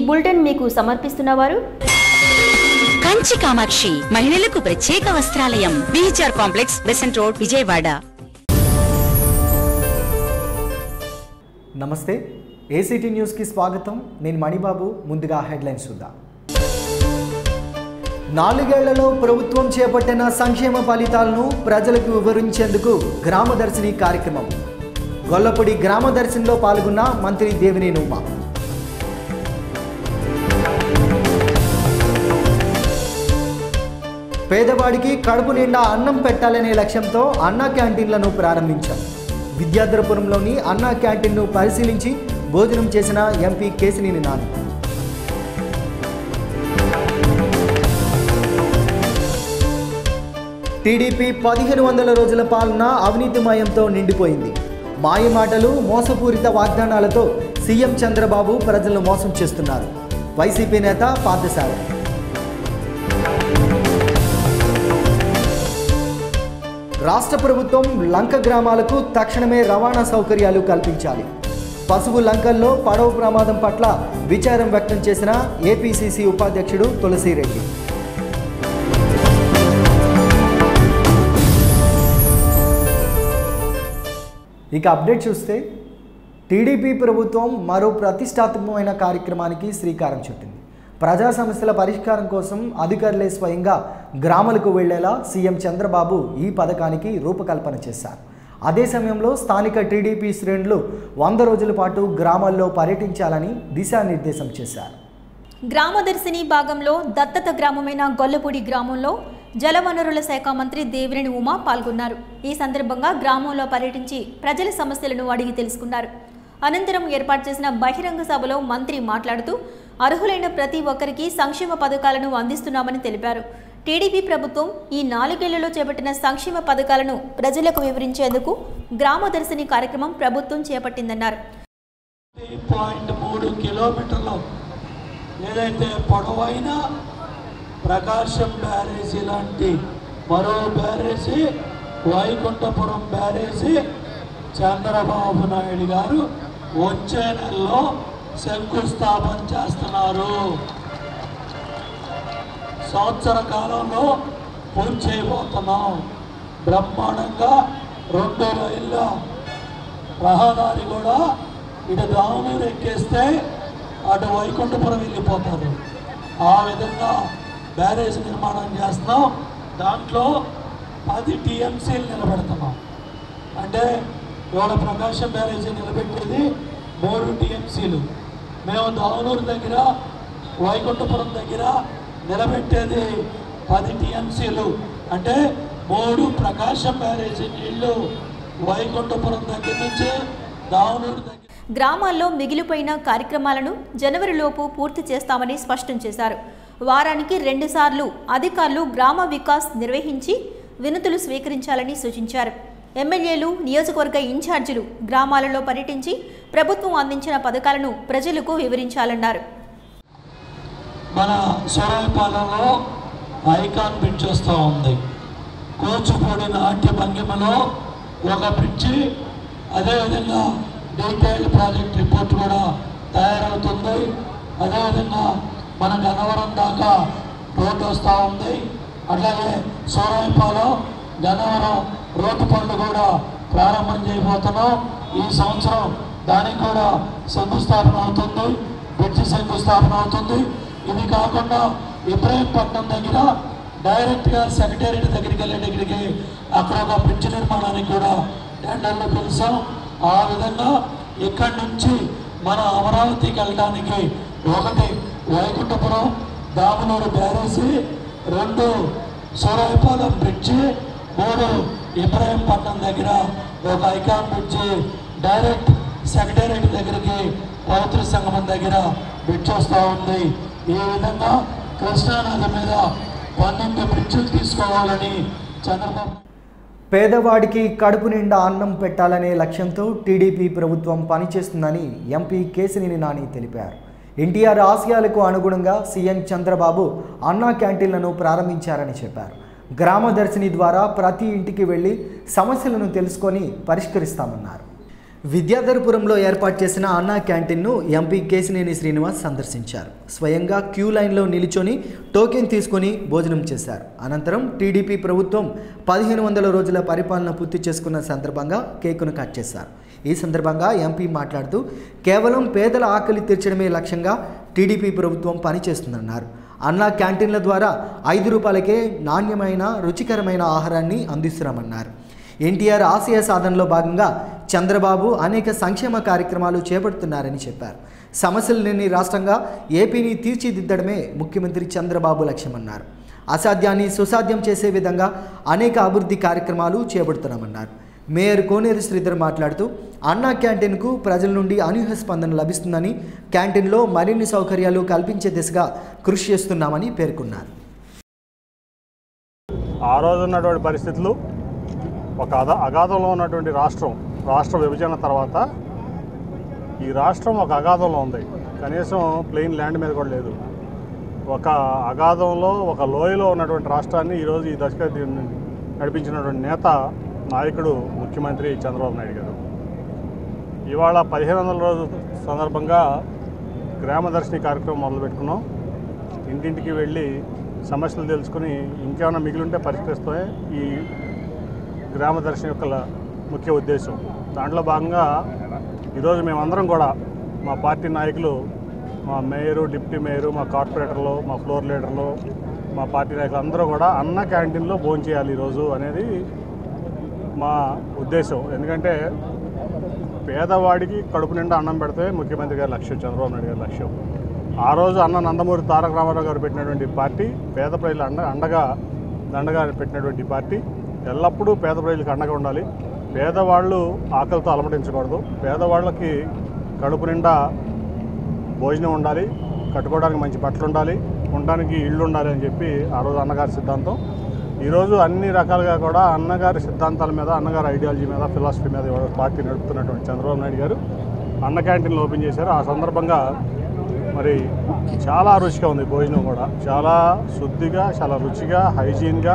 bulletin మీకు సమర్పిస్తున్నవారు కంచి కామాక్షి మహిళలకు ప్రత్యేక వస్త్రాలయం BHR complex Besant road Vijayawada నమస్తే ఏసీటీ న్యూస్కి స్వాగతం నేను మణిబాబు ముందుగా హెడ్లైన్స్ చూద్దాం నాలుగేళ్లలో ప్రభుత్వం చేపట్టిన సంక్షేమ ఫలితాలను ప్రజలకు వివరించేందుకు గ్రామదర్శిని కార్యక్రమం గొల్లపూడి గ్రామదర్శినిలో పాల్గొన్న మంత్రి దేవినేని ఉమా పేదవాడికి కడుపు నిండా అన్నం పెట్టాలనే లక్ష్యంతో అన్నా క్యాంటీన్లను ప్రారంభించాం విద్యాధరపురంలోని అన్నా క్యాంటీన్ను పరిశీలించి భోజనం చేసిన ఎంపీ కేసినేని నాని టీడీపీ పదిహేను వందల రోజుల పాలన అవినీతిమయంతో నిండిపోయింది మాయమాటలు మోసపూరిత వాగ్దానాలతో సీఎం చంద్రబాబు ప్రజలను మోసం చేస్తున్నారు వైసీపీ నేత పార్థసారథి రాష్ట్ర ప్రభుత్వం లంక గ్రామాలకు తక్షణమే రవాణా సౌకర్యాలు కల్పించాలి పసుపు లంకల్లో పడవ ప్రమాదం పట్ల విచారం వ్యక్తం చేసిన ఏపీసీసీ ఉపాధ్యక్షుడు తులసిరెడ్డి ఇక అప్డేట్ చూస్తే టీడీపీ ప్రభుత్వం మరో ప్రతిష్టాత్మకమైన కార్యక్రమానికి శ్రీకారం చుట్టింది ప్రజా సమస్యల పరిష్కారం కోసం అధికారులే స్వయంగా గ్రామాలకు వెళ్లేలా సీఎం చంద్రబాబు ఈ పథకానికి రూపకల్పన చేశారు అదే సమయంలో స్థానిక టీడీపీ శ్రేణులు వంద రోజుల పాటు గ్రామాల్లో పర్యటించాలని దిశానిర్దేశం చేశారు గ్రామదర్శిని భాగంలో దత్తత గ్రామమైన గొల్లపూడి గ్రామంలో జలవనరుల శాఖ మంత్రి దేవినేని ఉమా పాల్గొన్నారు ఈ సందర్భంగా గ్రామంలో పర్యటించి ప్రజల సమస్యలను అడిగి తెలుసుకున్నారు అనంతరం ఏర్పాటు చేసిన బహిరంగ సభలో మంత్రి మాట్లాడుతూ అర్హులైన ప్రతి ఒక్కరికి సంక్షేమ పథకాలను అందిస్తున్నామని తెలిపారు టీడీపీ ప్రభుత్వం ఈ నాలుగేళ్లలో చేపట్టిన సంక్షేమ పథకాలను ప్రజలకు వివరించేందుకు గ్రామదర్శిని కార్యక్రమం ప్రభుత్వం చేపట్టిందన్నారు పాయింట్ మూడు కిలోమీటర్లు ఏదైతే పొడవైన ప్రకాశం బ్యారేజీ లాంటి మరో బ్యారేజీ వైకుంఠపురం బ్యారేజీ చంద్రబాబు నాయుడు గారు వచ్చే నెలలో శంకుస్థాపన చేస్తున్నారు సంవత్సర కాలంలో పూర్తి చేయబోతున్నాం బ్రహ్మాండంగా రెండు రైళ్ళ రహదారి కూడా ఇటు దావనూరు ఎక్కేస్తే అటు వైకుంఠపురం వెళ్ళిపోతారు ఆ విధంగా బ్యారేజ్ నిర్మాణం చేస్తున్నాం దాంట్లో పది టీఎంసీలు నిలబెడుతున్నాం అంటే ఇవాళ ప్రకాశం బ్యారేజీ నిలబెట్టేది మూడు టీఎంసీలు మేము దావనూరు దగ్గర వైకుంఠపురం దగ్గర నిలబెట్టేది పది టీఎంసీలు అంటే మూడు ప్రకాశం బ్యారేజీ నీళ్లు వైకుంఠపురం దగ్గర నుంచి దావనూరు దగ్గర గ్రామాల్లో మిగిలిపోయిన కార్యక్రమాలను జనవరిలోపు పూర్తి చేస్తామని స్పష్టం చేశారు వారానికి రెండుసార్లు అధికారులు గ్రామ వికాస్ నిర్వహించి వినతులు స్వీకరించాలని సూచించారు ఎమ్మెల్యేలు నియోజకవర్గ ఇన్ఛార్జీలు గ్రామాలలో పర్యటించి ప్రభుత్వం అందించిన పథకాలను ప్రజలకు వివరించాలన్నారు మన సూరాయపాలెంలో ఐకాన్ బ్రిడ్జ్ వస్తూ ఉంది కూచిపూడి నాట్య భంగిమలో ఒక బ్రిడ్జి అదేవిధంగా డీటెయిల్డ్ ప్రాజెక్ట్ రిపోర్ట్ కూడా తయారవుతుంది అదేవిధంగా మన గన్నవరం దాకా రోడ్డు వస్తూ ఉంది అట్లాగే సూరాయపాలెం గన్నవరం రోడ్డు పనులు కూడా ప్రారంభం చేయబోతున్నాం ఈ సంవత్సరం దానికి కూడా శంకుస్థాపన అవుతుంది బ్రిడ్జి శంకుస్థాపన అవుతుంది ఇది కాకుండా ఇబ్రాహీంపట్నం దగ్గర డైరెక్ట్గా సెక్రటేరియట్ దగ్గరికి వెళ్ళే దగ్గరికి అక్కడ ఒక బ్రిడ్జ్ నిర్మాణానికి కూడా టెండర్లు పిలిచాం ఆ విధంగా ఇక్కడి నుంచి మన అమరావతికి వెళ్ళడానికి ఒకటి వైకుంఠపురం దామనూరు బ్యారేజీ రెండు సూరాయపాలెం బ్రిడ్జి మూడు ఇబ్రాహీంపట్నం దగ్గర ఒక ఐకాన్ బ్రిడ్జి డైరెక్ట్ సెక్రటేరియట్ దగ్గరికి పవిత్ర సంగమం దగ్గర బ్రిడ్జ్ వస్తూ ఉంది ఈ విధంగా కృష్ణానది మీద పన్నెండు బ్రిడ్జిలు తీసుకోవాలని చంద్రబాబు పేదవాడికి కడుపు నిండా అన్నం పెట్టాలనే లక్ష్యంతో టీడీపీ ప్రభుత్వం పనిచేస్తుందని ఎంపీ కేసినేని నాని తెలిపారు ఎన్టీఆర్ ఆశయాలకు అనుగుణంగా సీఎం చంద్రబాబు అన్నా క్యాంటీన్లను ప్రారంభించారని చెప్పారు గ్రామదర్శిని ద్వారా ప్రతి ఇంటికి వెళ్ళి సమస్యలను తెలుసుకొని పరిష్కరిస్తామన్నారు విద్యాధరపురంలో ఏర్పాటు చేసిన అన్నా క్యాంటీన్ను ఎంపీ కేసినేని శ్రీనివాస్ సందర్శించారు స్వయంగా క్యూ లైన్లో నిలుచొని టోకెన్ తీసుకొని భోజనం చేశారు అనంతరం టీడీపీ ప్రభుత్వం పదిహేను వందల రోజుల పరిపాలన పూర్తి చేసుకున్న సందర్భంగా కేకును కట్ చేశారు ఈ సందర్భంగా ఎంపీ మాట్లాడుతూ కేవలం పేదల ఆకలి తీర్చడమే లక్ష్యంగా టీడీపీ ప్రభుత్వం పనిచేస్తుందన్నారు అన్నా క్యాంటీన్ల ద్వారా ఐదు రూపాయలకే నాణ్యమైన రుచికరమైన ఆహారాన్ని అందిస్తున్నామన్నారు ఎన్టీఆర్ ఆశయ సాధనలో భాగంగా చంద్రబాబు అనేక సంక్షేమ కార్యక్రమాలు చేపడుతున్నారని చెప్పారు సమస్యలు లేని రాష్ట్రంగా ఏపీని తీర్చిదిద్దడమే ముఖ్యమంత్రి చంద్రబాబు లక్ష్యమన్నారు అసాధ్యాన్ని సుసాధ్యం చేసే విధంగా అనేక అభివృద్ధి కార్యక్రమాలు చేపడుతున్నామన్నారు మేయర్ కోనేరు శ్రీధర్ మాట్లాడుతూ అన్నా క్యాంటీన్కు ప్రజల నుండి అనూహ్య స్పందన లభిస్తుందని క్యాంటీన్లో మరిన్ని సౌకర్యాలు కల్పించే దిశగా కృషి చేస్తున్నామని పేర్కొన్నారు ఆ రోజు ఉన్నటువంటి పరిస్థితులు ఒక అద అగాధంలో ఉన్నటువంటి రాష్ట్రం రాష్ట్ర విభజన తర్వాత ఈ రాష్ట్రం ఒక అగాధంలో ఉంది కనీసం ప్లెయిన్ ల్యాండ్ మీద కూడా లేదు ఒక అగాధంలో ఒక లోయలో ఉన్నటువంటి రాష్ట్రాన్ని ఈరోజు ఈ దశగా దీన్ని నడిపించినటువంటి నేత నాయకుడు ముఖ్యమంత్రి చంద్రబాబు నాయుడు గారు ఇవాళ పదిహేను వందల రోజు సందర్భంగా గ్రామదర్శిని కార్యక్రమం మొదలుపెట్టుకున్నాం ఇంటింటికి వెళ్ళి సమస్యలు తెలుసుకుని ఇంకేమైనా మిగిలి ఉంటే పరిష్కరిస్తే ఈ గ్రామదర్శిని యొక్క ల- ముఖ్య ఉద్దేశం దాంట్లో భాగంగా ఈరోజు మేమందరం కూడా మా పార్టీ నాయకులు మా మేయరు డిప్యూటీ మేయరు మా కార్పొరేటర్లు మా ఫ్లోర్ లీడర్లు మా పార్టీ నాయకులు అందరూ కూడా అన్న క్యాంటీన్లో భోజనం చేయాలి ఈరోజు అనేది మా ఉద్దేశం ఎందుకంటే పేదవాడికి కడుపు నిండా అన్నం పెడితే ముఖ్యమంత్రి గారి లక్ష్యం చంద్రబాబు నాయుడు గారి లక్ష్యం ఆ రోజు అన్న నందమూరి తారక రామారావు గారు పెట్టినటువంటి పార్టీ పేద ప్రజలు అండ అండగా దండగా పెట్టినటువంటి పార్టీ ఎల్లప్పుడూ పేద ప్రజలకు అండగా ఉండాలి పేదవాళ్ళు ఆకలితో అలమటించకూడదు పేదవాళ్ళకి కడుపు నిండా భోజనం ఉండాలి కట్టుకోవడానికి మంచి బట్టలు ఉండాలి ఉండడానికి ఇళ్ళు ఉండాలి అని చెప్పి ఆ రోజు అన్నగారి సిద్ధాంతం ఈరోజు అన్ని రకాలుగా కూడా అన్నగారి సిద్ధాంతాల మీద అన్నగారి ఐడియాలజీ మీద ఫిలాసఫీ మీద ఇవాళ పార్టీ నడుపుతున్నటువంటి చంద్రబాబు నాయుడు గారు అన్న క్యాంటీన్లు ఓపెన్ చేశారు ఆ సందర్భంగా మరి చాలా రుచిగా ఉంది భోజనం కూడా చాలా శుద్ధిగా చాలా రుచిగా హైజీన్గా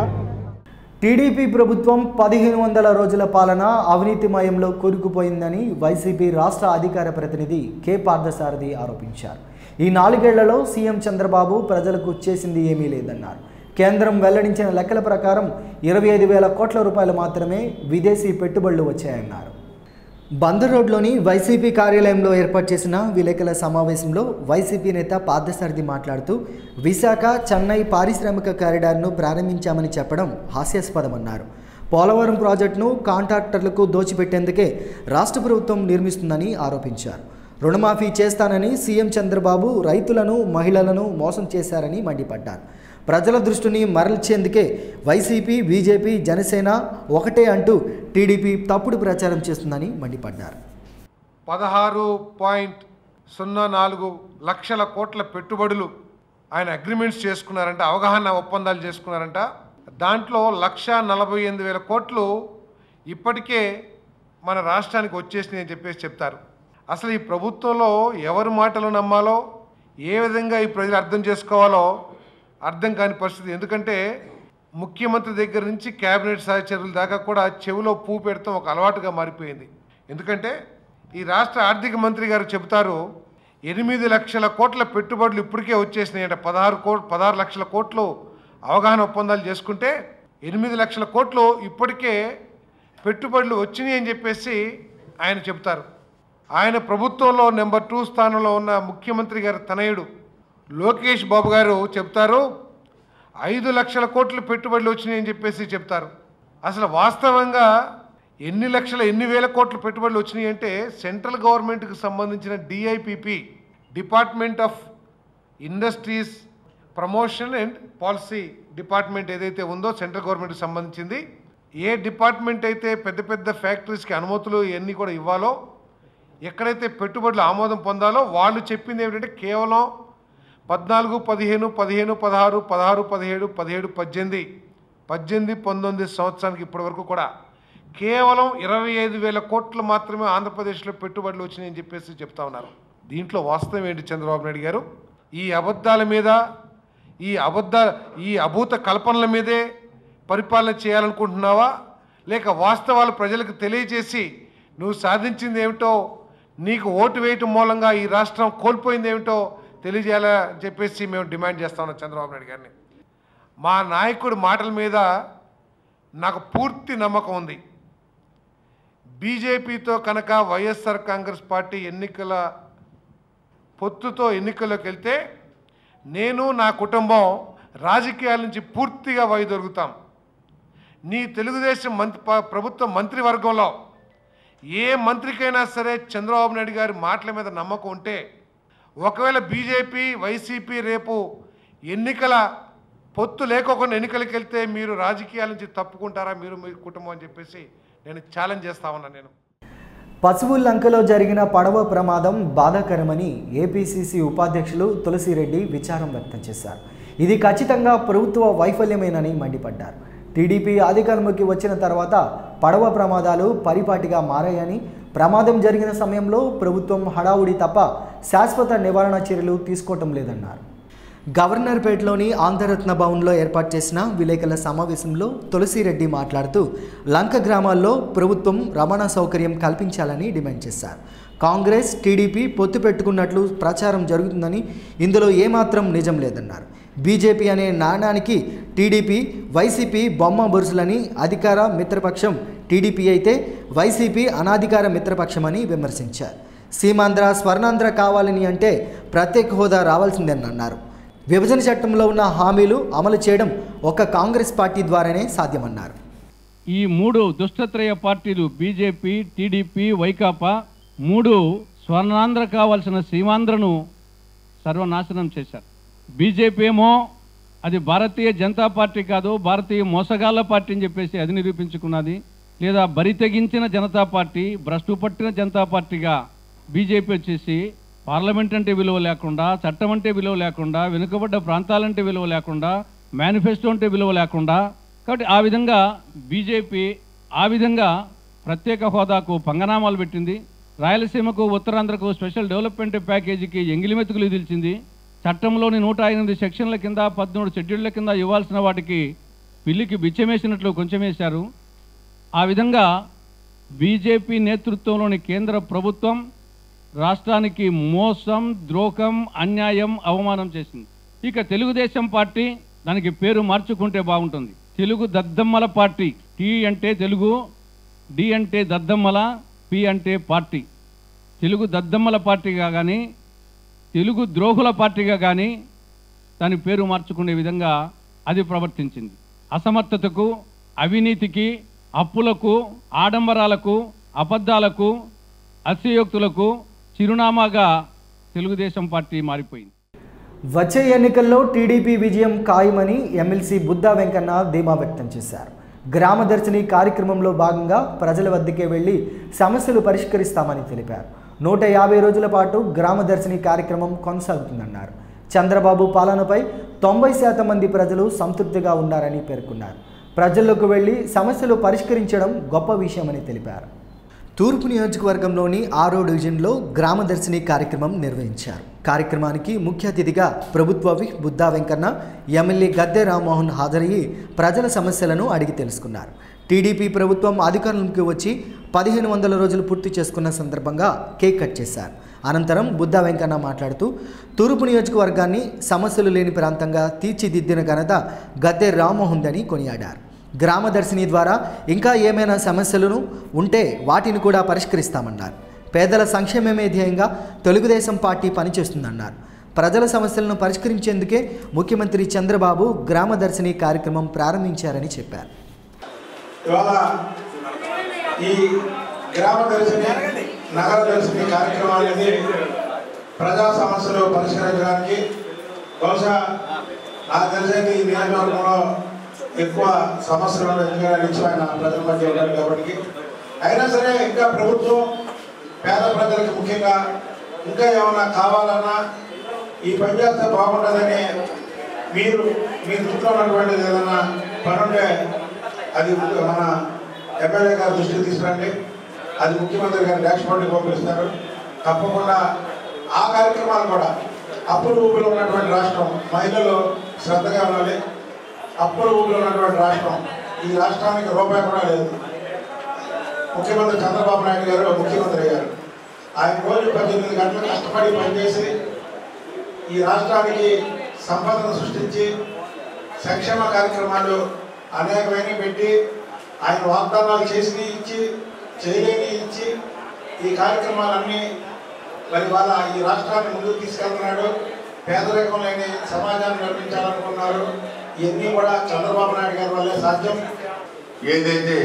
టీడీపీ ప్రభుత్వం పదిహేను వందల రోజుల పాలన అవినీతిమయంలో కూరుకుపోయిందని వైసీపీ రాష్ట్ర అధికార ప్రతినిధి కె పార్థసారథి ఆరోపించారు ఈ నాలుగేళ్లలో సీఎం చంద్రబాబు ప్రజలకు చేసింది ఏమీ లేదన్నారు కేంద్రం వెల్లడించిన లెక్కల ప్రకారం ఇరవై ఐదు వేల కోట్ల రూపాయలు మాత్రమే విదేశీ పెట్టుబడులు వచ్చాయన్నారు బందర్ రోడ్లోని వైసీపీ కార్యాలయంలో ఏర్పాటు చేసిన విలేకరుల సమావేశంలో వైసీపీ నేత పార్థసారథి మాట్లాడుతూ విశాఖ చెన్నై పారిశ్రామిక కారిడార్ను ప్రారంభించామని చెప్పడం హాస్యాస్పదమన్నారు పోలవరం ప్రాజెక్టును కాంట్రాక్టర్లకు దోచిపెట్టేందుకే రాష్ట్ర ప్రభుత్వం నిర్మిస్తుందని ఆరోపించారు రుణమాఫీ చేస్తానని సీఎం చంద్రబాబు రైతులను మహిళలను మోసం చేశారని మండిపడ్డారు ప్రజల దృష్టిని మరల్చేందుకే వైసీపీ బీజేపీ జనసేన ఒకటే అంటూ టీడీపీ తప్పుడు ప్రచారం చేస్తుందని మండిపడ్డారు పదహారు పాయింట్ సున్నా నాలుగు లక్షల కోట్ల పెట్టుబడులు ఆయన అగ్రిమెంట్స్ చేసుకున్నారంట అవగాహన ఒప్పందాలు చేసుకున్నారంట దాంట్లో లక్ష నలభై ఎనిమిది వేల కోట్లు ఇప్పటికే మన రాష్ట్రానికి వచ్చేసినాయి అని చెప్పేసి చెప్తారు అసలు ఈ ప్రభుత్వంలో ఎవరి మాటలు నమ్మాలో ఏ విధంగా ఈ ప్రజలు అర్థం చేసుకోవాలో అర్థం కాని పరిస్థితి ఎందుకంటే ముఖ్యమంత్రి దగ్గర నుంచి కేబినెట్ సహచరుల దాకా కూడా చెవిలో పువ్వు పెడతాం ఒక అలవాటుగా మారిపోయింది ఎందుకంటే ఈ రాష్ట్ర ఆర్థిక మంత్రి గారు చెబుతారు ఎనిమిది లక్షల కోట్ల పెట్టుబడులు ఇప్పటికే వచ్చేసినాయంట పదహారు కో పదహారు లక్షల కోట్లు అవగాహన ఒప్పందాలు చేసుకుంటే ఎనిమిది లక్షల కోట్లు ఇప్పటికే పెట్టుబడులు వచ్చినాయి అని చెప్పేసి ఆయన చెబుతారు ఆయన ప్రభుత్వంలో నెంబర్ టూ స్థానంలో ఉన్న ముఖ్యమంత్రి గారి తనయుడు లోకేష్ బాబు గారు చెప్తారు ఐదు లక్షల కోట్ల పెట్టుబడులు వచ్చినాయి అని చెప్పేసి చెప్తారు అసలు వాస్తవంగా ఎన్ని లక్షల ఎన్ని వేల కోట్ల పెట్టుబడులు వచ్చినాయి అంటే సెంట్రల్ గవర్నమెంట్కి సంబంధించిన DIPP department of industries promotion and policy department ఏదైతే ఉందో సెంట్రల్ గవర్నమెంట్కి సంబంధించింది ఏ డిపార్ట్మెంట్ అయితే పెద్ద పెద్ద ఫ్యాక్టరీస్కి అనుమతులు ఇవన్నీ కూడా ఇవ్వాలో ఎక్కడైతే పెట్టుబడులు ఆమోదం పొందాలో వాళ్ళు చెప్పింది ఏమిటంటే కేవలం పద్నాలుగు పదిహేను పదిహేను పదహారు పదహారు పదిహేడు పదిహేడు పద్దెనిమిది పద్దెనిమిది పంతొమ్మిది సంవత్సరానికి ఇప్పటి వరకు కూడా కేవలం ఇరవై ఐదు వేల కోట్లు మాత్రమే ఆంధ్రప్రదేశ్లో పెట్టుబడులు వచ్చినాయని చెప్పేసి చెప్తా ఉన్నారు దీంట్లో వాస్తవం ఏంటి చంద్రబాబు నాయుడు గారు ఈ అబద్ధాల మీద ఈ అబద్ధ ఈ అభూత కల్పనల మీదే పరిపాలన చేయాలనుకుంటున్నావా లేక వాస్తవాలు ప్రజలకు తెలియజేసి నువ్వు సాధించింది ఏమిటో నీకు ఓటు వేయటం మూలంగా ఈ రాష్ట్రం కోల్పోయింది ఏమిటో తెలియజేయాలని చెప్పేసి మేము డిమాండ్ చేస్తా ఉన్నాం చంద్రబాబు నాయుడు గారిని మా నాయకుడి మాటల మీద నాకు పూర్తి నమ్మకం ఉంది బీజేపీతో కనుక వైఎస్ఆర్ కాంగ్రెస్ పార్టీ ఎన్నికల పొత్తుతో ఎన్నికల్లోకి వెళ్తే నేను నా కుటుంబం రాజకీయాల నుంచి పూర్తిగా వైదొరుగుతాం నీ తెలుగుదేశం మంత్రి ప- ప్రభుత్వ మంత్రివర్గంలో ఏ మంత్రికైనా సరే చంద్రబాబు నాయుడు గారి మాటల మీద నమ్మకం ఉంటే ఒకవేళ బీజేపీ వైసీపీ రేపు ఎన్నికల పొత్తు లేకోకుండా ఎన్నికలకు వెళ్తే మీరు రాజకీయాల నుంచి తప్పుకుంటారా మీరు మీ కుటుంబం అని చెప్పేసి నేను ఛాలెంజ్ చేస్తా ఉన్నాను నేను పశువుల్లంకలో జరిగిన పడవ ప్రమాదం బాధాకరమని ఏపీసీసీ ఉపాధ్యక్షులు తులసిరెడ్డి విచారం వ్యక్తం చేశారు ఇది ఖచ్చితంగా ప్రభుత్వ వైఫల్యమేనని మండిపడ్డారు టీడీపీ అధికారంలోకి వచ్చిన తర్వాత పడవ ప్రమాదాలు పరిపాటిగా మారాయని ప్రమాదం జరిగిన సమయంలో ప్రభుత్వం హడావుడి తప్ప శాశ్వత నివారణ చర్యలు తీసుకోవటం లేదన్నారు గవర్నర్పేటలోని ఆంధ్రరత్న భవన్లో ఏర్పాటు చేసిన విలేకరుల సమావేశంలో తులసిరెడ్డి మాట్లాడుతూ లంక గ్రామాల్లో ప్రభుత్వం రవాణా సౌకర్యం కల్పించాలని డిమాండ్ చేశారు కాంగ్రెస్ టీడీపీ పొత్తు పెట్టుకున్నట్లు ప్రచారం జరుగుతుందని ఇందులో ఏమాత్రం నిజం లేదన్నారు బీజేపీ అనే నాణానికి టీడీపీ వైసీపీ బొమ్మ బొరుసులని అధికార మిత్రపక్షం టీడీపీ అయితే వైసీపీ అనాధికార మిత్రపక్షమని విమర్శించారు సీమాంధ్ర స్వర్ణాంధ్ర కావాలని అంటే ప్రత్యేక హోదా రావాల్సిందని అన్నారు విభజన చట్టంలో ఉన్న హామీలు అమలు చేయడం ఒక్క కాంగ్రెస్ పార్టీ ద్వారానే సాధ్యమన్నారు ఈ మూడు దుష్టత్రయ పార్టీలు బీజేపీ టీడీపీ వైకాపా మూడు స్వర్ణాంధ్ర కావాల్సిన సీమాంధ్రను సర్వనాశనం చేశారు బీజేపీ ఏమో అది భారతీయ జనతా పార్టీ కాదు భారతీయ మోసగాళ్ళ పార్టీ అని చెప్పేసి అది నిరూపించుకున్నది లేదా బరి తెగించిన జనతా పార్టీ భ్రష్టు పట్టిన జనతా పార్టీగా బీజేపీ వచ్చేసి పార్లమెంట్ అంటే విలువ లేకుండా చట్టం అంటే విలువ లేకుండా వెనుకబడ్డ ప్రాంతాలంటే విలువ లేకుండా మేనిఫెస్టో అంటే విలువ లేకుండా కాబట్టి ఆ విధంగా బీజేపీ ఆ విధంగా ప్రత్యేక హోదాకు పంగనామాలు పెట్టింది రాయలసీమకు ఉత్తరాంధ్రకు స్పెషల్ డెవలప్మెంట్ ప్యాకేజీకి ఎంగిలిమెతుకులు విధిల్చింది చట్టంలోని నూట ఎనిమిది సెక్షన్ల కింద పద్మూడు షెడ్యూళ్ల కింద ఇవ్వాల్సిన వాటికి పిల్లికి బిచ్చమేసినట్లు కొంచెం వేశారు ఆ విధంగా బీజేపీ నేతృత్వంలోని కేంద్ర ప్రభుత్వం రాష్ట్రానికి మోసం ద్రోహం అన్యాయం అవమానం చేసింది ఇక తెలుగుదేశం పార్టీ దానికి పేరు మార్చుకుంటే బాగుంటుంది తెలుగు దద్దమ్మల పార్టీ టీ అంటే తెలుగు డి అంటే దద్దమ్మల పి అంటే పార్టీ తెలుగు దద్దమ్మల పార్టీగా కానీ తెలుగు ద్రోహుల పార్టీగా కానీ దాని పేరు మార్చుకునే విధంగా అది ప్రవర్తించింది అసమర్థతకు అవినీతికి అప్పులకు ఆడంబరాలకు అబద్ధాలకు అతిశయోక్తులకు చిరునామాగా తెలుగుదేశం పార్టీ మారిపోయింది వచ్చే ఎన్నికల్లో టీడీపీ విజయం ఖాయమని ఎమ్మెల్సీ బుద్దా వెంకన్న ధీమా వ్యక్తం చేశారు గ్రామదర్శిని కార్యక్రమంలో భాగంగా ప్రజల వద్దకే వెళ్లి సమస్యలు పరిష్కరిస్తామని తెలిపారు నూట యాభై రోజుల పాటు గ్రామదర్శిని కార్యక్రమం కొనసాగుతుందన్నారు చంద్రబాబు పాలనపై తొంభై శాతం మంది ప్రజలు సంతృప్తిగా ఉన్నారని పేర్కొన్నారు ప్రజల్లోకి వెళ్లి సమస్యలు పరిష్కరించడం గొప్ప విషయమని తెలిపారు తూర్పు నియోజకవర్గంలోని ఆరో డివిజన్లో గ్రామదర్శిని కార్యక్రమం నిర్వహించారు కార్యక్రమానికి ముఖ్య అతిథిగా ప్రభుత్వ విప్ బుద్దా వెంకన్న ఎమ్మెల్యే గద్దె రామ్మోహన్ హాజరయ్యి ప్రజల సమస్యలను అడిగి తెలుసుకున్నారు టీడీపీ ప్రభుత్వం అధికారంలోకి వచ్చి పదిహేను వందల రోజులు పూర్తి చేసుకున్న సందర్భంగా కేక్ కట్ చేశారు అనంతరం బుద్దా వెంకన్న మాట్లాడుతూ తూర్పు నియోజకవర్గాన్ని సమస్యలు లేని ప్రాంతంగా తీర్చిదిద్దిన ఘనత గద్దె రామ్మోహన్దని కొనియాడారు గ్రామదర్శిని ద్వారా ఇంకా ఏమైనా సమస్యలను ఉంటే వాటిని కూడా పరిష్కరిస్తామన్నారు పేదల సంక్షేమమే ధ్యేయంగా తెలుగుదేశం పార్టీ పనిచేస్తుందన్నారు ప్రజల సమస్యలను పరిష్కరించేందుకే ముఖ్యమంత్రి చంద్రబాబు గ్రామదర్శిని కార్యక్రమం ప్రారంభించారని చెప్పారు ఇవాళ ఈ గ్రామ దర్శిని నగర దర్శిని కార్యక్రమం అనేది ప్రజా సమస్యలు పరిష్కరించడానికి బహుశా నాకు తెలిసేది ఈ నియోజకవర్గంలో ఎక్కువ సమస్యలు ఉన్న ఎందుకంటే నిత్యమైన ప్రజల మధ్య ఉన్నారు కాబట్టి అయినా సరే ఇంకా ప్రభుత్వం పేద ప్రజలకు ముఖ్యంగా ఇంకా ఏమైనా కావాలన్నా ఈ పని చేస్తే బాగుంటుందని మీరు మీ దృష్టిలో ఉన్నటువంటిది ఏదన్నా పని ఉంటే అది మన ఎమ్మెల్యే గారి దృష్టికి తీసుకురండి అది ముఖ్యమంత్రి గారి డాష్ బోర్డుకి పంపిస్తారు తప్పకుండా ఆ కార్యక్రమాలు కూడా అప్పులు ఊపిలో ఉన్నటువంటి రాష్ట్రం మహిళలు శ్రద్ధగా ఉండాలి అప్పులు ఊపిలో ఉన్నటువంటి రాష్ట్రం ఈ రాష్ట్రానికి రూపాయి కూడా లేదు ముఖ్యమంత్రి చంద్రబాబు నాయుడు గారు ముఖ్యమంత్రి అయ్యారు ఆయన రోజు పద్దెనిమిది గంటలు కష్టపడి పనిచేసి ఈ రాష్ట్రానికి సంపదను సృష్టించి సంక్షేమ కార్యక్రమాలు అనేకమైన పెట్టి ఆయన వాగ్దానాలు చేసి ఇచ్చి చేయలేని ఇచ్చి ఈ కార్యక్రమాలన్నీ మరి వాళ్ళ ఈ రాష్ట్రాన్ని ముందుకు తీసుకెళ్తున్నాడు పేదరికం లేని సమాజాన్ని నిర్మించాలనుకున్నారు ఇవన్నీ కూడా చంద్రబాబు నాయుడు గారి వల్లే సాధ్యం ఏదైతే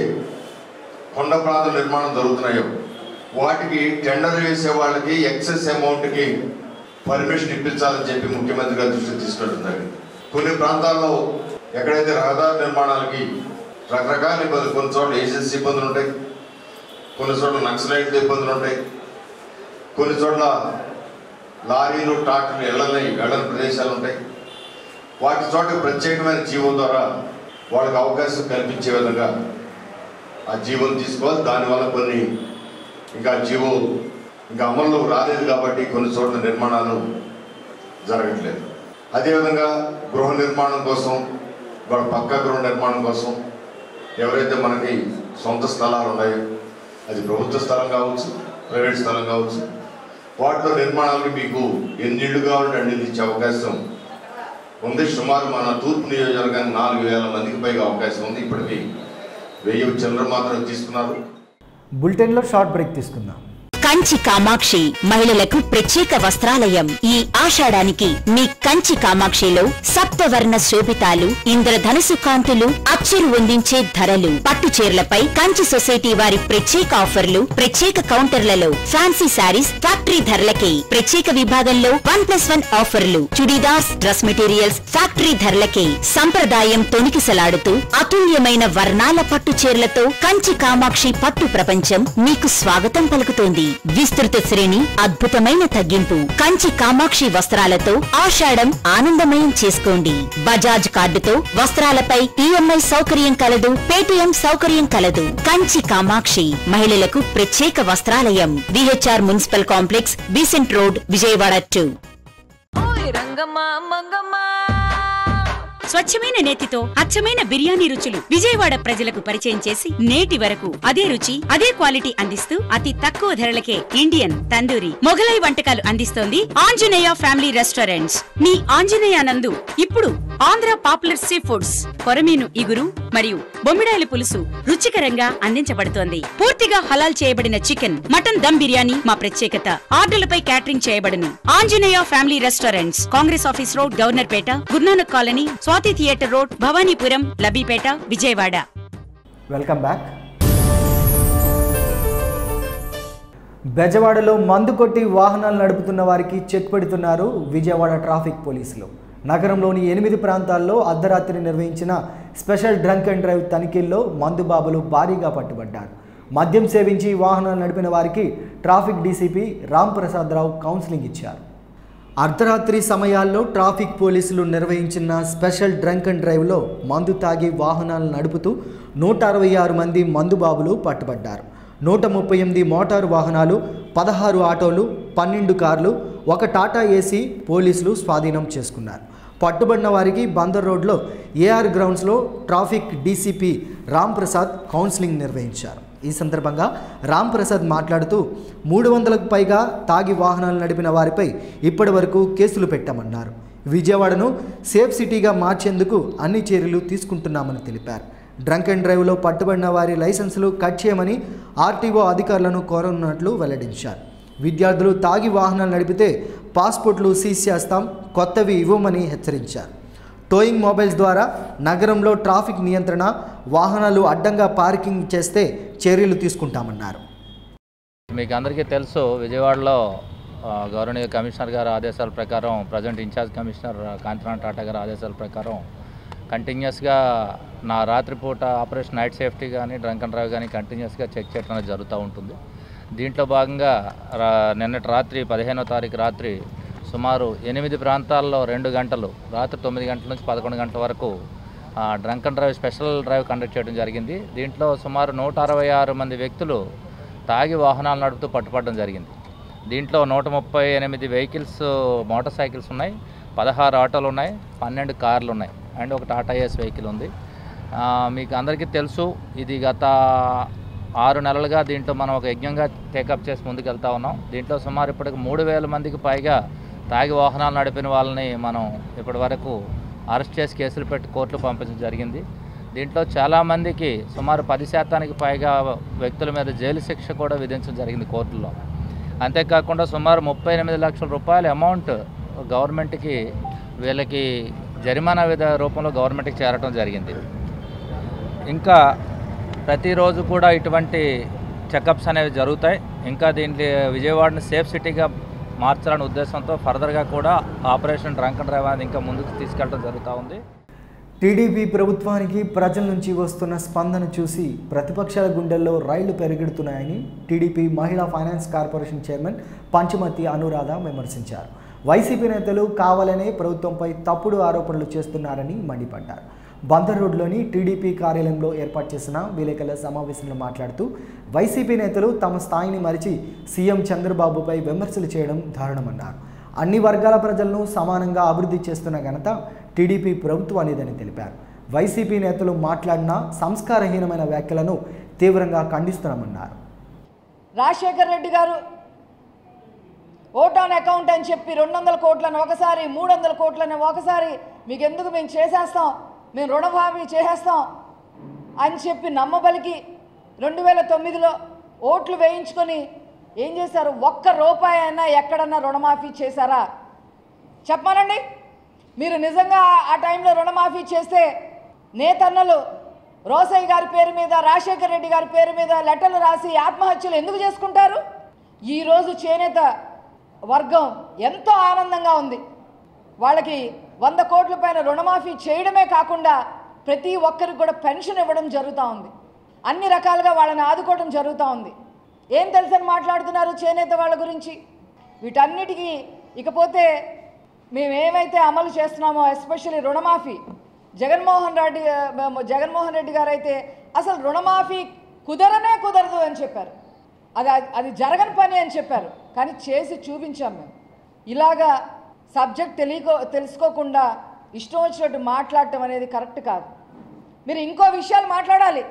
కొండ ప్రాంత నిర్మాణం జరుగుతున్నాయో వాటికి టెండర్ వేసే వాళ్ళకి ఎక్సెస్ అమౌంట్కి పర్మిషన్ ఇప్పించాలని చెప్పి ముఖ్యమంత్రి గారి దృష్టికి తీసుకెళ్తున్నారు కొన్ని ప్రాంతాల్లో ఎక్కడైతే రహదారి నిర్మాణాలకి రకరకాల ఇబ్బందులు కొన్ని చోట్ల ఏజెన్సీ ఇబ్బందులు ఉంటాయి కొన్ని చోట్ల నక్సలైట్ ఇబ్బందులు ఉంటాయి కొన్ని చోట్ల లారీలు ట్రాక్టర్లు వెళ్ళని వెళ్ళని ప్రదేశాలు ఉంటాయి వాటి చోట ప్రత్యేకమైన జీవో ద్వారా వాళ్ళకి అవకాశం కల్పించే విధంగా ఆ జీవోని తీసుకోవాలి దానివల్ల కొన్ని ఇంకా జీవో ఇంకా అమల్లో రాలేదు కాబట్టి కొన్ని చోట్ల నిర్మాణాలు జరగట్లేదు అదేవిధంగా గృహ నిర్మాణం కోసం వాళ్ళ పక్క గృహ నిర్మాణం కోసం ఎవరైతే మనకి సొంత స్థలాలు ఉన్నాయో అది ప్రభుత్వ స్థలం కావచ్చు ప్రైవేట్ స్థలం కావచ్చు వాటిలో నిర్మాణాలు మీకు ఎన్ని ఇళ్ళు కావాలంటే అన్ని ఇచ్చే అవకాశం ఉంది సుమారు మన తూర్పు నియోజకవర్గానికి నాలుగు వేల మందికి పైగా అవకాశం ఉంది ఇప్పటికి వెయ్యి చిల్లర మాత్రం తీసుకున్నారు బులెటిన్లో షార్ట్ బ్రేక్ తీసుకుందాం కంచి కామాక్షి మహిళలకు ప్రత్యేక వస్త్రాలయం ఈ ఆషాఢానికి మీ కంచి కామాక్షిలో సప్తవర్ణ శోభితాలు ఇంద్రధనుసు కాంతులు అచ్చరు వందించే ధరలు పట్టు చీరలపై కంచి సొసైటీ వారి ప్రత్యేక ఆఫర్లు ప్రత్యేక కౌంటర్లలో ఫ్యాన్సీ శారీస్ ఫ్యాక్టరీ ధరలకే ప్రత్యేక విభాగంలో వన్ ప్లస్ వన్ ఆఫర్లు చుడీదార్స్ డ్రెస్ మెటీరియల్స్ ఫ్యాక్టరీ ధరలకే సంప్రదాయం తొణికిసలాడుతూ అతుల్యమైన వర్ణాల పట్టు చీరలతో కంచి కామాక్షి పట్టు ప్రపంచం మీకు స్వాగతం పలుకుతోంది విస్తృత శ్రేణి అద్భుతమైన తగ్గింపు కంచి కామాక్షి వస్త్రాలతో ఆషాఢం ఆనందమయం చేసుకోండి బజాజ్ కార్డుతో వస్త్రాలపై ఈఎంఐ సౌకర్యం కలదు పేటీఎం సౌకర్యం కలదు కంచి కామాక్షి మహిళలకు ప్రత్యేక వస్త్రాలయం VHR municipal complex Besant road Vijayawada టూ స్వచ్ఛమైన నేతితో అచ్చమైన బిర్యానీ రుచులు విజయవాడ ప్రజలకు పరిచయం చేసి నేటి వరకు అదే రుచి అదే క్వాలిటీ అందిస్తూ అతి తక్కువ ధరలకే ఇండియన్ తందూరి మొఘలై వంటకాలు అందిస్తోంది ఆంజనేయ ఫ్యామిలీ రెస్టారెంట్స్ మీ ఆంజనేయ నందు ఇప్పుడు ఆంధ్ర పాపులర్ సీ ఫుడ్స్ కొరమీను ఇగురు మరియు బొమ్మిడాయల పులుసు రుచికరంగా అందించబడుతోంది పూర్తిగా హలాల్ చేయబడిన చికెన్ మటన్ దమ్ బిర్యానీ మా ప్రత్యేకత ఆర్డర్లపై క్యాటరింగ్ చేయబడును Anjaneya family restaurants Congress office road Governorpet Gurunanak colony Swathi theatre road Bhavanipuram Labbipet Vijayawada welcome back బెజవాడలో మందు కొట్టి వాహనాలు నడుపుతున్న వారికి చెక్ పెడుతున్నారు విజయవాడ ట్రాఫిక్ పోలీసులు నగరంలోని ఎనిమిది ప్రాంతాల్లో అర్ధరాత్రి నిర్వహించిన స్పెషల్ డ్రంక్ అండ్ డ్రైవ్ తనిఖీల్లో మందు బాబులు భారీగా పట్టుబడ్డారు మద్యం సేవించి వాహనాలు నడిపిన వారికి traffic DCP Ram Prasad Rao counselling ఇచ్చారు అర్ధరాత్రి సమయాల్లో ట్రాఫిక్ పోలీసులు నిర్వహించిన స్పెషల్ డ్రంక్ అండ్ డ్రైవ్లో మందు తాగి వాహనాలు నడుపుతూ నూట అరవై ఆరు మంది మందుబాబులు పట్టుబడ్డారు నూట ముప్పై ఎనిమిది మోటారు వాహనాలు పదహారు ఆటోలు పన్నెండు కార్లు ఒక టాటా ఏసీ పోలీసులు స్వాధీనం చేసుకున్నారు పట్టుబడిన వారికి బందర్ రోడ్లో ఏఆర్ గ్రౌండ్స్లో traffic DCP Ram Prasad counselling నిర్వహించారు ఈ సందర్భంగా రామ్ ప్రసాద్ మాట్లాడుతూ మూడు వందలకు పైగా తాగి వాహనాలు నడిపిన వారిపై ఇప్పటి వరకు కేసులు పెట్టామన్నారు విజయవాడను సేఫ్ సిటీగా మార్చేందుకు అన్ని చర్యలు తీసుకుంటున్నామని తెలిపారు డ్రంక్ అండ్ డ్రైవ్లో పట్టుబడిన వారి లైసెన్సులు కట్ చేయమని ఆర్టీఓ అధికారులను కోరనున్నట్లు వెల్లడించారు విద్యార్థులు తాగి వాహనాలు నడిపితే పాస్పోర్ట్లు సీజ్ చేస్తాం కొత్తవి ఇవ్వమని హెచ్చరించారు టోయింగ్ మొబైల్స్ ద్వారా నగరంలో ట్రాఫిక్ నియంత్రణ వాహనాలు అడ్డంగా పార్కింగ్ చేస్తే చర్యలు తీసుకుంటామన్నారు మీకు అందరికీ తెలుసు విజయవాడలో ఆ, గౌరవనీయ కమిషనర్ గారి ఆదేశాల ప్రకారం present in charge commissioner Kanthinath Tata గారి ఆదేశాల ప్రకారం కంటిన్యూస్గా నా రాత్రిపూట ఆపరేషన్ నైట్ సేఫ్టీ కానీ డ్రంక్ అండ్ డ్రైవ్ కానీ కంటిన్యూస్గా చెక్ చేయడం అనేది జరుగుతూ ఉంటుంది దీంట్లో భాగంగా రా నిన్నటి రాత్రి పదిహేనో తారీఖు రాత్రి సుమారు ఎనిమిది ప్రాంతాల్లో రెండు గంటలు రాత్రి తొమ్మిది గంటల నుంచి పదకొండు గంటల వరకు ఆ, drunk and drive special drive conduct చేయడం జరిగింది దీంట్లో సుమారు నూట అరవై ఆరు మంది వ్యక్తులు తాగి వాహనాలు నడుపుతూ పట్టుపడడం జరిగింది దీంట్లో నూట ముప్పై ఎనిమిది వెహికల్స్ మోటార్ సైకిల్స్ ఉన్నాయి పదహారు ఆటోలు ఉన్నాయి పన్నెండు కార్లు ఉన్నాయి అండ్ ఒక టాటా ఏస్ వెహికల్ ఉంది ఆ, మీకు అందరికీ తెలుసు ఇది గత ఆరు నెలలుగా దీంట్లో మనం ఒక యజ్ఞంగా టేకప్ చేసి ముందుకెళ్తా ఉన్నాం దీంట్లో సుమారు ఇప్పటికి మూడు వేల మందికి పైగా తాగి వాహనాలు నడిపిన వాళ్ళని మనం ఇప్పటి వరకు అరెస్ట్ చేసి కేసులు పెట్టి కోర్టులు పంపించడం జరిగింది దీంట్లో చాలామందికి సుమారు పది శాతానికి పైగా వ్యక్తుల మీద జైలు శిక్ష కూడా విధించడం జరిగింది కోర్టులో అంతేకాకుండా సుమారు ముప్పై ఎనిమిది లక్షల రూపాయల అమౌంట్ గవర్నమెంట్కి వీళ్ళకి జరిమానా విధ రూపంలో గవర్నమెంట్కి చేరటం జరిగింది ఇంకా ప్రతిరోజు కూడా ఇటువంటి చెకప్స్ అనేవి జరుగుతాయి ఇంకా దీంట్లో విజయవాడని సేఫ్ సిటీగా మార్చాలనే ఉద్దేశంతో ఫర్దర్గా కూడా ఆపరేషన్ డ్రంక్ అండ్ డ్రైవ్ అనేది ఇంకా ముందుకు తీసుకెళ్ళడం జరుగుతూ ఉంది టీడీపీ ప్రభుత్వానికి ప్రజల నుంచి వస్తున్న స్పందన చూసి ప్రతిపక్షాల గుండెల్లో రైళ్లు పెరిగెడుతున్నాయని టీడీపీ మహిళా finance corporation chairman Panchumarthi Anuradha విమర్శించారు వైసీపీ నేతలు కావాలనే ప్రభుత్వంపై తప్పుడు ఆరోపణలు చేస్తున్నారని మండిపడ్డారు బందర్ రోడ్లోని టీడీపీ కార్యాలయంలో ఏర్పాటు చేసిన విలేకరుల సమావేశంలో మాట్లాడుతూ వైసీపీ నేతలు తమ స్థాయిని మరిచి సీఎం చంద్రబాబుపై విమర్శలు చేయడం దారుణమన్నారు అన్ని వర్గాల ప్రజలను సమానంగా అభివృద్ధి చేస్తున్న ఘనత టీడీపీ ప్రభుత్వానిదని తెలిపారు వైసీపీ నేతలు మాట్లాడిన సంస్కారహీనమైన వ్యాఖ్యలను తీవ్రంగా ఖండిస్తున్నామన్నారు రాజశేఖర్ రెడ్డి గారు ఓట్ ఆన్ అకౌంట్ అని చెప్పి రెండు వందల కోట్లను ఒకసారి మూడు వందల కోట్లని ఒకసారి మీకు ఎందుకు మేము చేసేస్తాం మేము రుణమాఫీ చేసేస్తాం అని చెప్పి నమ్మబలికి రెండు వేల తొమ్మిదిలో ఓట్లు వేయించుకొని ఏం చేశారు ఒక్క రూపాయి అయినా ఎక్కడన్నా రుణమాఫీ చేశారా చెప్పమానండి మీరు నిజంగా ఆ టైంలో రుణమాఫీ చేస్తే నేతన్నలు రోసయ్య గారి పేరు మీద రాజశేఖర్ రెడ్డి గారి పేరు మీద లెటర్లు రాసి ఆత్మహత్యలు ఎందుకు చేసుకుంటారు ఈరోజు చేనేత వర్గం ఎంతో ఆనందంగా ఉంది వాళ్ళకి వంద కోట్ల పైన రుణమాఫీ చేయడమే కాకుండా ప్రతి ఒక్కరికి కూడా పెన్షన్ ఇవ్వడం జరుగుతూ ఉంది అన్ని రకాలుగా వాళ్ళని ఆదుకోవడం జరుగుతూ ఉంది ఏం తెలుసని మాట్లాడుతున్నారు చేనేత వాళ్ళ గురించి వీటన్నిటికీ ఇకపోతే మేము ఏమైతే అమలు చేస్తున్నామో ఎస్పెషల్లీ రుణమాఫీ జగన్మోహన్ రెడ్డి జగన్మోహన్ రెడ్డి గారు అయితే అసలు రుణమాఫీ కుదరనే కుదరదు అని చెప్పారు అది అది జరగని పని అని చెప్పారు కానీ చేసి చూపించాం మేము ఇలాగా సబ్జెక్ట్ తెలియకో తెలుసుకోకుండా ఇష్టం వచ్చినట్టు మాట్లాడటం అనేది కరెక్ట్ కాదు మీరు ఇంకో విషయాలు మాట్లాడాలి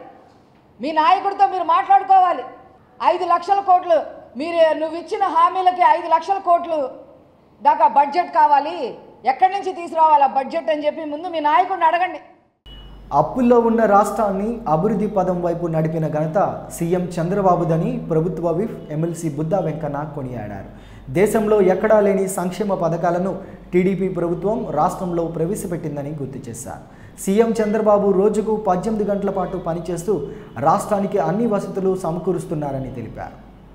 మీ నాయకుడితో మీరు మాట్లాడుకోవాలి ఐదు లక్షల కోట్లు మీరు నువ్వు ఇచ్చిన హామీలకి ఐదు లక్షల కోట్లు దాకా బడ్జెట్ కావాలి ఎక్కడి నుంచి తీసుకురావాలి ఆ బడ్జెట్ అని చెప్పి ముందు మీ నాయకుడిని అడగండి అప్పుల్లో ఉన్న రాష్ట్రాన్ని అభివృద్ధి పదం వైపు నడిపిన ఘనత సీఎం చంద్రబాబుదని ప్రభుత్వ విఫ్ ఎమ్మెల్సీ బుద్దా వెంకన్న కొనియాడారు దేశంలో ఎక్కడా లేని సంక్షేమ పథకాలను టీడీపీ ప్రభుత్వం రాష్ట్రంలో ప్రవేశపెట్టిందని గుర్తు చేశారు సీఎం చంద్రబాబు రోజుకు పద్దెనిమిది గంటల పాటు పనిచేస్తూ రాష్ట్రానికి అన్ని వసతులు సమకూరుస్తున్నారని తెలిపారు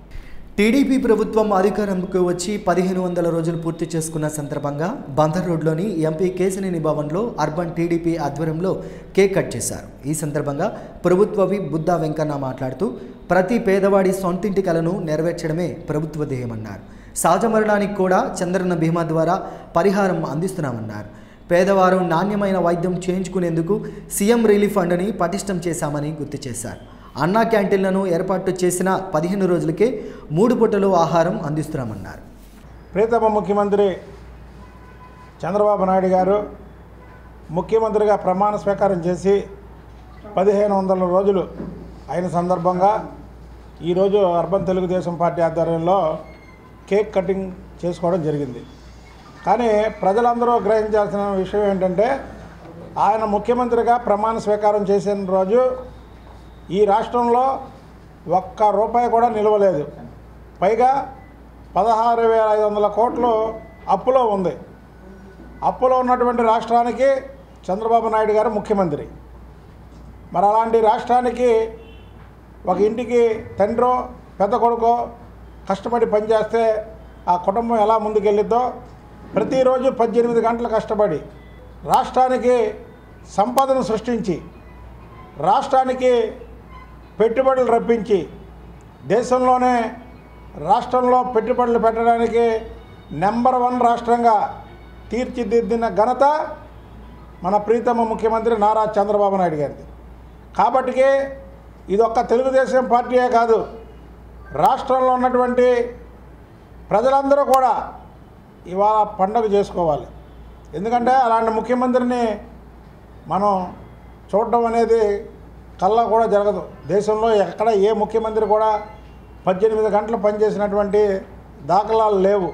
టీడీపీ ప్రభుత్వం అధికారంకు వచ్చి పదిహేను వందల రోజులు పూర్తి చేసుకున్న సందర్భంగా బందర్ రోడ్లోని ఎంపీ కేశినేని భవన్లో అర్బన్ టీడీపీ ఆధ్వర్యంలో కేక్ కట్ చేశారు ఈ సందర్భంగా ప్రభుత్వ విప్ బుద్దా వెంకన్న మాట్లాడుతూ ప్రతి పేదవాడి సొంతింటి కలను నెరవేర్చడమే ప్రభుత్వ ధ్యేయమన్నారు సహజ మరణానికి కూడా చంద్రన్న బీమా ద్వారా పరిహారం అందిస్తున్నామన్నారు పేదవారు నాణ్యమైన వైద్యం చేయించుకునేందుకు సీఎం రిలీఫ్ ఫండ్ని పటిష్టం చేశామని గుర్తు చేశారు అన్నా క్యాంటీన్లను ఏర్పాటు చేసిన పదిహేను రోజులకే మూడు పూటలు ఆహారం అందిస్తున్నామన్నారు ప్రీతమ ముఖ్యమంత్రి చంద్రబాబు నాయుడు గారు ముఖ్యమంత్రిగా ప్రమాణ స్వీకారం చేసి పదిహేను వందల రోజులు అయిన సందర్భంగా ఈరోజు అర్బన్ తెలుగుదేశం పార్టీ ఆధ్వర్యంలో కేక్ కటింగ్ చేసుకోవడం జరిగింది కానీ ప్రజలందరూ గ్రహించాల్సిన విషయం ఏంటంటే ఆయన ముఖ్యమంత్రిగా ప్రమాణ స్వీకారం చేసిన రోజు ఈ రాష్ట్రంలో ఒక్క రూపాయి కూడా నిలవలేదు పైగా పదహారు వేల ఐదు వందల కోట్లు అప్పులో ఉంది అప్పులో ఉన్నటువంటి రాష్ట్రానికి చంద్రబాబు నాయుడు గారు ముఖ్యమంత్రి మరి అలాంటి రాష్ట్రానికి ఒక ఇంటికి తండ్రో పెద్ద కొడుకో కష్టపడి పనిచేస్తే ఆ కుటుంబం ఎలా ముందుకెళ్ళిద్దో ప్రతిరోజు పద్దెనిమిది గంటలు కష్టపడి రాష్ట్రానికి సంపదను సృష్టించి రాష్ట్రానికి పెట్టుబడులు రప్పించి దేశంలోనే రాష్ట్రంలో పెట్టుబడులు పెట్టడానికి నెంబర్ వన్ రాష్ట్రంగా తీర్చిదిద్దిన ఘనత మన ప్రీతమ ముఖ్యమంత్రి నారా చంద్రబాబు నాయుడు గారిది కాబట్టికి ఇది ఒక్క తెలుగుదేశం పార్టీయే కాదు రాష్ట్రంలో ఉన్నటువంటి ప్రజలందరూ కూడా ఇవాళ పండగ చేసుకోవాలి ఎందుకంటే అలాంటి ముఖ్యమంత్రిని మనం చూడడం అనేది కల్లా కూడా జరగదు దేశంలో ఎక్కడ ఏ ముఖ్యమంత్రి కూడా పద్దెనిమిది గంటలు పనిచేసినటువంటి దాఖలాలు లేవు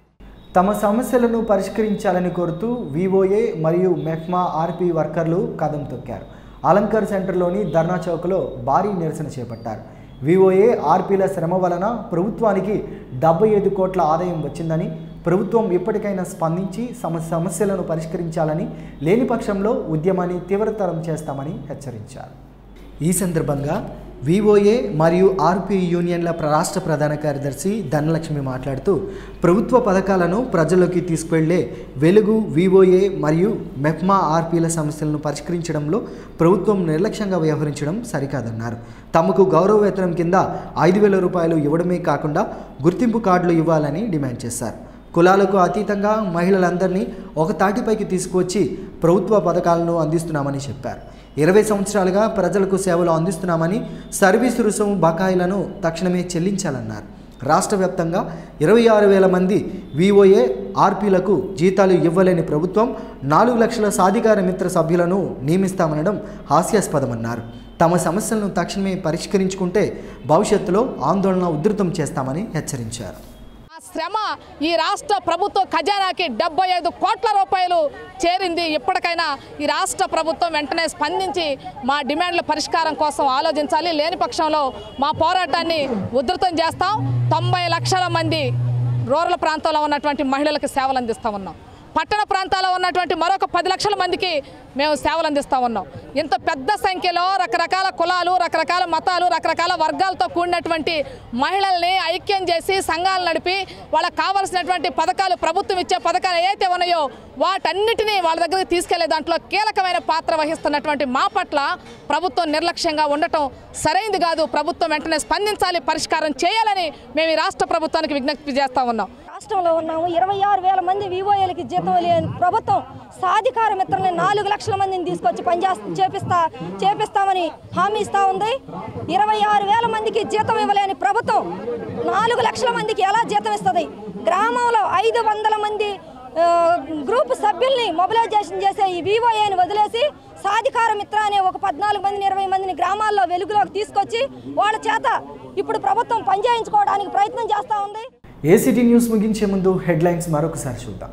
తమ సమస్యలను పరిష్కరించాలని కోరుతూ వివోఏ మరియు మెఫ్మా ఆర్పీ వర్కర్లు కదం తొక్కారు అలంకర్ సెంటర్లోని ధర్నా చౌక్లో భారీ నిరసన చేపట్టారు వివోఏ ఆర్పీల శ్రమ వలన ప్రభుత్వానికి డెబ్బై ఐదు కోట్ల ఆదాయం వచ్చిందని ప్రభుత్వం ఇప్పటికైనా స్పందించి సమ సమస్యలను పరిష్కరించాలని లేని పక్షంలో ఉద్యమాన్ని తీవ్రతరం చేస్తామని హెచ్చరించారు ఈ సందర్భంగా వివోఏ మరియు ఆర్పీ యూనియన్ల ప్ర- రాష్ట్ర ప్రధాన కార్యదర్శి ధనలక్ష్మి మాట్లాడుతూ ప్రభుత్వ పథకాలను ప్రజల్లోకి తీసుకువెళ్లే వెలుగు వివోఏ మరియు మెప్మా ఆర్పీల సమస్యలను పరిష్కరించడంలో ప్రభుత్వం నిర్లక్ష్యంగా వ్యవహరించడం సరికాదన్నారు తమకు గౌరవ వేతనం కింద ఐదు వేల రూపాయలు ఇవ్వడమే కాకుండా గుర్తింపు కార్డులు ఇవ్వాలని డిమాండ్ చేశారు కులాలకు అతీతంగా మహిళలందరినీ ఒక తాటిపైకి తీసుకువచ్చి ప్రభుత్వ పథకాలను అందిస్తున్నామని చెప్పారు ఇరవై సంవత్సరాలుగా ప్రజలకు సేవలు అందిస్తున్నామని సర్వీసు రుసుము బకాయిలను తక్షణమే చెల్లించాలన్నారు రాష్ట్ర వ్యాప్తంగా ఇరవై ఆరు వేల మంది విఓఏ ఆర్పీలకు జీతాలు ఇవ్వలేని ప్రభుత్వం నాలుగు లక్షల సాధికార మిత్ర సభ్యులను నియమిస్తామనడం హాస్యాస్పదమన్నారు తమ సమస్యలను తక్షణమే పరిష్కరించుకుంటే భవిష్యత్తులో ఆందోళన ఉధృతం చేస్తామని హెచ్చరించారు ఆ శ్రమ ఈ రాష్ట్ర ప్రభుత్వ ఖజానాకి డెబ్బై ఐదు కోట్ల రూపాయలు చేరింది ఇప్పటికైనా ఈ రాష్ట్ర ప్రభుత్వం వెంటనే స్పందించి మా డిమాండ్ల పరిష్కారం కోసం ఆలోచించాలి లేని పక్షంలో మా పోరాటాన్ని ఉధృతం చేస్తాం తొంభై లక్షల మంది రూరల్ ప్రాంతంలో ఉన్నటువంటి మహిళలకు సేవలు అందిస్తూ ఉన్నాం పట్టణ ప్రాంతాల్లో ఉన్నటువంటి మరొక పది లక్షల మందికి మేము సేవలు అందిస్తూ ఉన్నాం ఇంత పెద్ద సంఖ్యలో రకరకాల కులాలు రకరకాల మతాలు రకరకాల వర్గాలతో కూడినటువంటి మహిళల్ని ఐక్యం చేసి సంఘాలు నడిపి వాళ్ళకి కావాల్సినటువంటి పథకాలు ప్రభుత్వం ఇచ్చే పథకాలు ఏవైతే ఉన్నాయో వాటన్నిటినీ వాళ్ళ దగ్గరికి తీసుకెళ్లే దాంట్లో కీలకమైన పాత్ర వహిస్తున్నటువంటి మా పట్ల ప్రభుత్వం నిర్లక్ష్యంగా ఉండటం సరైంది కాదు ప్రభుత్వం వెంటనే స్పందించాలి పరిష్కారం చేయాలని మేము ఈ రాష్ట్ర ప్రభుత్వానికి విజ్ఞప్తి చేస్తా ఉన్నాం రాష్ట్రంలో ఉన్నాము ఇరవై ఆరు వేల మంది వివోఏలకి జీతం లేని ప్రభుత్వం సాధికార మిత్రులని నాలుగు లక్షల మందిని తీసుకొచ్చి పనిచేస్తా చేపిస్తా చేపిస్తామని హామీ ఇస్తా ఉంది ఇరవై ఆరు వేల మందికి జీతం ఇవ్వలేని ప్రభుత్వం నాలుగు లక్షల మందికి ఎలా జీతం ఇస్తుంది గ్రామంలో ఐదు వందల మంది ఆ, గ్రూప్ సభ్యుల్ని మొబిలైజేషన్ చేసే ఈ వివోఏని వదిలేసి సాధికార మిత్ర అనే ఒక పద్నాలుగు మందిని ఇరవై మందిని గ్రామాల్లో వెలుగులోకి తీసుకొచ్చి వాళ్ళ చేత ఇప్పుడు ప్రభుత్వం పనిచేయించుకోవడానికి ప్రయత్నం చేస్తూ ఉంది ఏసీటీ న్యూస్ ముగించే ముందు హెడ్లైన్స్ మరొకసారి చూద్దాం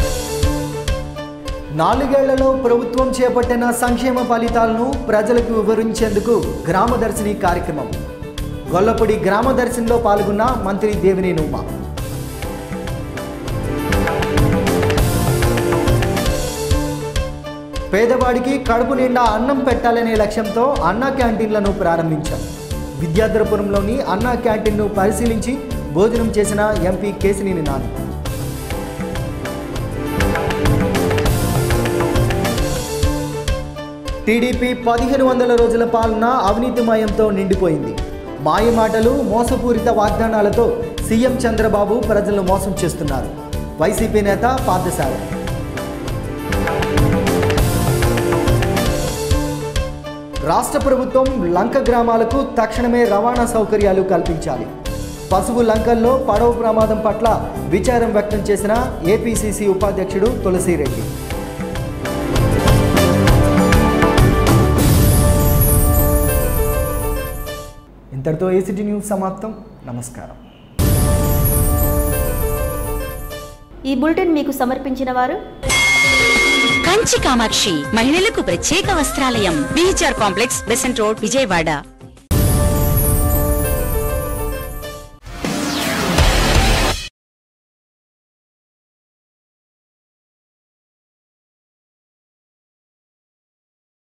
నాలుగేళ్లలో ప్రభుత్వం చేపట్టిన సంక్షేమ ఫలితాలను ప్రజలకు వివరించేందుకు గ్రామదర్శిని కార్యక్రమం గొల్లపూడి గ్రామదర్శినిలో పాల్గొన్న మంత్రి దేవినేని ఉమా పేదవాడికి కడుపు నిండా అన్నం పెట్టాలనే లక్ష్యంతో అన్నా క్యాంటీన్లను ప్రారంభించాం విద్యాధరపురంలోని అన్నా క్యాంటీన్ను పరిశీలించి భోజనం చేసిన ఎంపీ కేసినేని నాని టీడీపీ పదిహేను వందల రోజుల పాలన అవినీతిమయంతో నిండిపోయింది మాయమాటలు మోసపూరిత వాగ్దానాలతో సీఎం చంద్రబాబు ప్రజలను మోసం చేస్తున్నారు వైసీపీ నేత పార్థసారథి రాష్ట్ర ప్రభుత్వం లంక గ్రామాలకు తక్షణమే రవాణా సౌకర్యాలు కల్పించాలి పసుపు లంకల్లో పడవ ప్రమాదం పట్ల విచారం వ్యక్తం చేసిన ఏపీసీసీ ఉపాధ్యక్షుడు తులసిరెడ్డి ఇంతటితో ఏసీటీ న్యూస్ సమాప్తం నమస్కారం ఈ బులెటిన్ మీకు సమర్పించిన వారు కంచి కామాక్షి మహిళలకు ప్రత్యేక వస్త్రాలయం BHR complex Besant road Vijayawada